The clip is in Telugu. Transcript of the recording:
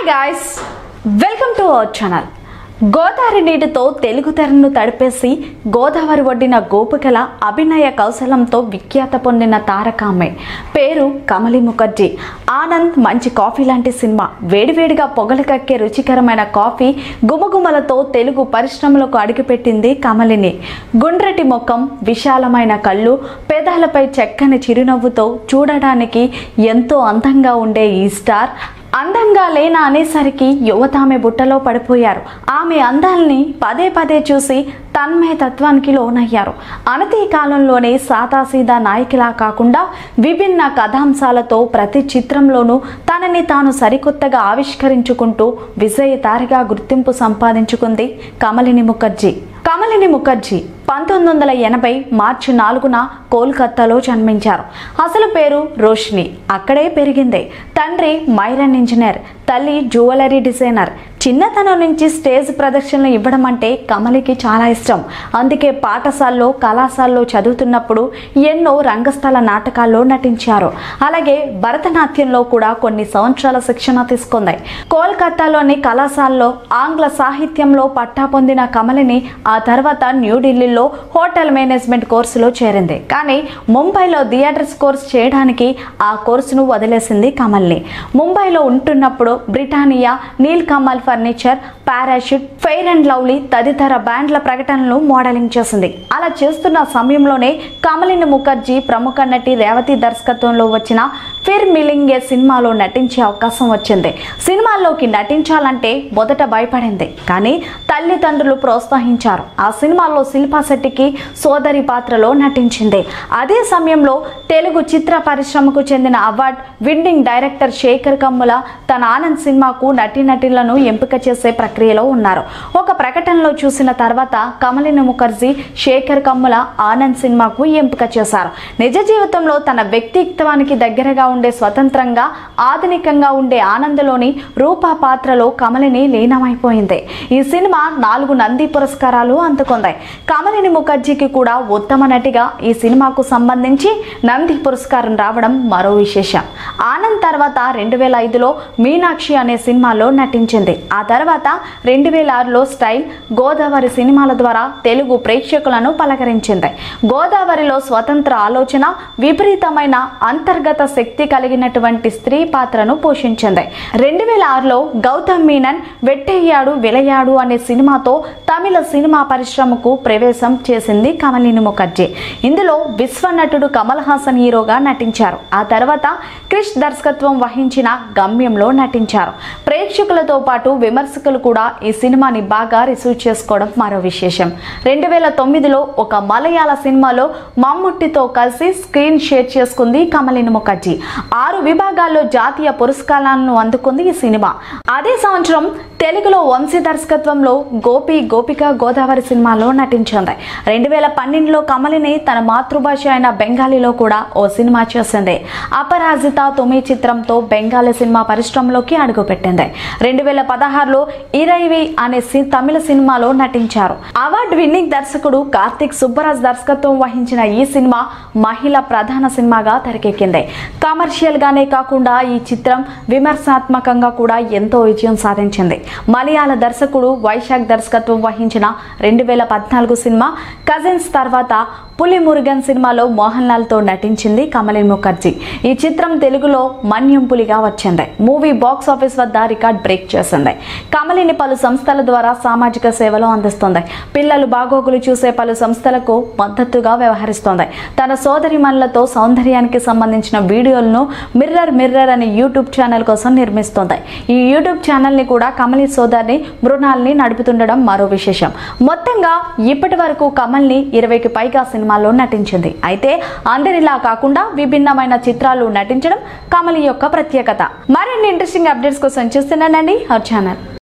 guys welcome to our channel Godavari నీటితో తెలుగు తెరను తడిపేసి గోదావరి ఒడ్డిన గోపికల అభినయ కౌశలంతో విఖ్యాత పొందిన తారకామె పేరు కమలి ముఖర్జీ ఆనంద్ మంచి కాఫీ లాంటి సినిమా వేడివేడిగా పొగలు కక్కే రుచికరమైన కాఫీ గుమగుమలతో తెలుగు పరిశ్రమలకు అడుగుపెట్టింది కమలిని గుండ్రటి ముఖం విశాలమైన కళ్ళు పెదాలపై చక్కని చిరునవ్వుతో చూడడానికి ఎంతో అందంగా ఉండే ఈ స్టార్ అందంగా లేనా అనేసరికి యువత ఆమె బుట్టలో పడిపోయారు ఆమె అందాల్ని పదే పదే చూసి తన్మయ తత్వానికి లోనయ్యారు అనతి కాలంలోనే సాదాసీదా నాయకిలా కాకుండా విభిన్న కథాంశాలతో ప్రతి చిత్రంలోనూ తనని తాను సరికొత్తగా ఆవిష్కరించుకుంటూ విజయతారిగా గుర్తింపు సంపాదించుకుంది కమలిని ముఖర్జీ కమలిని ముఖర్జీ పంతొమ్మిది వందల ఎనభై మార్చి నాలుగున కోల్కత్తాలో జన్మించారు అసలు పేరు రోషిని అక్కడే పెరిగింది తండ్రి మైరన్ ఇంజనీర్ తల్లి జ్యువెలరీ డిజైనర్ చిన్నతనం నుంచి స్టేజ్ ప్రదర్శనలు ఇవ్వడం అంటే కమలికి చాలా ఇష్టం అందుకే పాఠశాలలో కళాశాలలో చదువుతున్నప్పుడు ఎన్నో రంగస్థల నాటకాల్లో నటించారు అలాగే భరతనాట్యంలో కూడా కొన్ని సంవత్సరాల శిక్షణ తీసుకుంది కోల్కతాలోని కళాశాలలో ఆంగ్ల సాహిత్యంలో పట్టా పొందిన కమలిని ఆ తర్వాత న్యూఢిల్లీలో హోటల్ మేనేజ్మెంట్ కోర్సులో చేరింది కానీ ముంబైలో థియేటర్స్ కోర్స్ చేయడానికి ఆ కోర్సును వదిలేసింది కమల్ని ముంబైలో ఉంటున్నప్పుడు Britannia Neel Kamal furniture Parachute Fair and Lovely తదితర బ్యాండ్ల ప్రకటనలు మోడలింగ్ చేసింది అలా చేస్తున్న సమయంలోనే కమలిని ముఖర్జీ ప్రముఖ నటి రేవతి దర్శకత్వంలో వచ్చిన ఫిర్ మిలింగే సినిమాలో నటించే అవకాశం వచ్చింది సినిమాల్లోకి నటించాలంటే మొదట భయపడింది కానీ తల్లిదండ్రులు ప్రోత్సహించారు ఆ సినిమాలో శిల్పా శెట్టికి సోదరి పాత్రలో నటించింది అదే సమయంలో తెలుగు చిత్ర పరిశ్రమకు చెందిన award winning director Shekhar Kammula తన ఆనంద్ సినిమాకు నటీనటులను ఎంపిక చేసే ప్రక్రియలో ఉన్నారు ఒక ప్రకటనలో చూసిన తర్వాత కమలిని ముఖర్జీ శేఖర్ కమ్ముల ఆనంద్ సినిమాకు ఎంపిక చేశారు నిజ జీవితంలో తన వ్యక్తిత్వానికి దగ్గరగా ఉండే స్వతంత్రంగా ఆధునికంగా ఉండే ఆనందలోని రూపా పాత్రలో కమలిని లీనమైపోయింది ఈ సినిమా నాలుగు నంది పురస్కారాలు అందుకుంది కమలిని ముఖర్జీకి కూడా ఉత్తమ నటిగా ఈ సినిమాకు సంబంధించి నంది పురస్కారం రావడం మరో విశేషం ఆనంద్ తర్వాత రెండు వేల ఐదులో మీనాక్షి అనే సినిమాలో నటించింది ఆ తర్వాత రెండు వేల ఆరులో స్టైల్ గోదావరి సినిమాల ద్వారా తెలుగు ప్రేక్షకులను పలకరించింది గోదావరిలో స్వతంత్ర ఆలోచన విపరీతమైన అంతర్గత శక్తి కలిగినటువంటి స్త్రీ పాత్రను పోషించింది రెండు వేల ఆరులో గౌతమ్ మీనన్ వెట్టయ్యాడు విలయాడు అనే సినిమాతో తమిళ సినిమా పరిశ్రమకు ప్రవేశం చేసింది కమలిని ముఖర్జీ ఇందులో విశ్వనటుడు కమల్ హాసన్ హీరోగా నటించారు ఆ తర్వాత క్రిష్ దర్శకత్వం వహించిన గమ్యంలో నటించారు ప్రేక్షకులతో పాటు విమర్శకులు కూడా ఈ సినిమాని బాగా రిసీవ్ చేసుకోవడం మరో విశేషం రెండు వేల తొమ్మిదిలో ఒక మలయాళ సినిమాలో మమ్ముట్టితో కలిసి స్క్రీన్ షేర్ చేసుకుంది కమలిని ముఖర్జీ ఆరు విభాగాల్లో జాతీయ పురస్కారాలను అందుకుంది ఈ సినిమా అదే సంవత్సరం తెలుగులో వంశీ దర్శకత్వంలో గోపి గోపిక గోదావరి సినిమాలో నటించింది రెండు వేల పన్నెండులో కమలిని తన మాతృభాష అయిన బెంగాలీలో కూడా ఓ సినిమా చేసింది అపరాజిత తొమి చిత్రంతో బెంగాలీ సినిమా పరిశ్రమలోకి అడుగుపెట్టింది రెండు వేల పదహారులో ఇరైవి అనే సి- తమిళ సినిమాలో నటించారు అవార్డు విన్నింగ్ దర్శకుడు కార్తిక్ సుబ్బరాజ్ దర్శకత్వం వహించిన ఈ సినిమా మహిళ ప్రధాన సినిమాగా తెరకెక్కింది కమర్షియల్ గానే కాకుండా ఈ చిత్రం విమర్శనాత్మకంగా కూడా ఎంతో విజయం సాధించింది మలయాళ దర్శకుడు వైశాఖ్ దర్శకత్వం వహించిన రెండు వేల పద్నాలుగు సినిమా కజిన్స్ తర్వాత పులి మురుగన్ సినిమాలో మోహన్ లాల్ తో నటించింది కమలిన్ ముఖర్జీ ఈ చిత్రం తెలుగులో మన్యం పులిగా వచ్చింది మూవీ బాక్స్ ఆఫీస్ వద్ద రికార్డ్ బ్రేక్ చేసింది కమలిని పలు సంస్థల ద్వారా సామాజిక సేవలు అందిస్తుంది పిల్లలు బాగోగులు చూసే పలు సంస్థలకు మద్దతుగా వ్యవహరిస్తోంది తన సోదరిమణులతో సౌందర్యానికి సంబంధించిన వీడియోలను మిర్రర్ మిర్రర్ అనే యూట్యూబ్ ఛానల్ కోసం నిర్మిస్తోంది ఈ యూట్యూబ్ ఛానల్ ని కూడా కమలి సోదరిని మృణాల్ని నడుపుతుండడం మరో విశేషం మొత్తంగా ఇప్పటి వరకు కమల్ని ఇరవైకి పైగా సినిమాల్లో నటించింది అయితే అందరిలా కాకుండా విభిన్నమైన చిత్రాలు నటించడం కమలి యొక్క ప్రత్యేకత మరిన్ని ఇంట్రెస్టింగ్ అప్డేట్స్ కోసం చూస్తున్నానండి అవర్ ఛానల్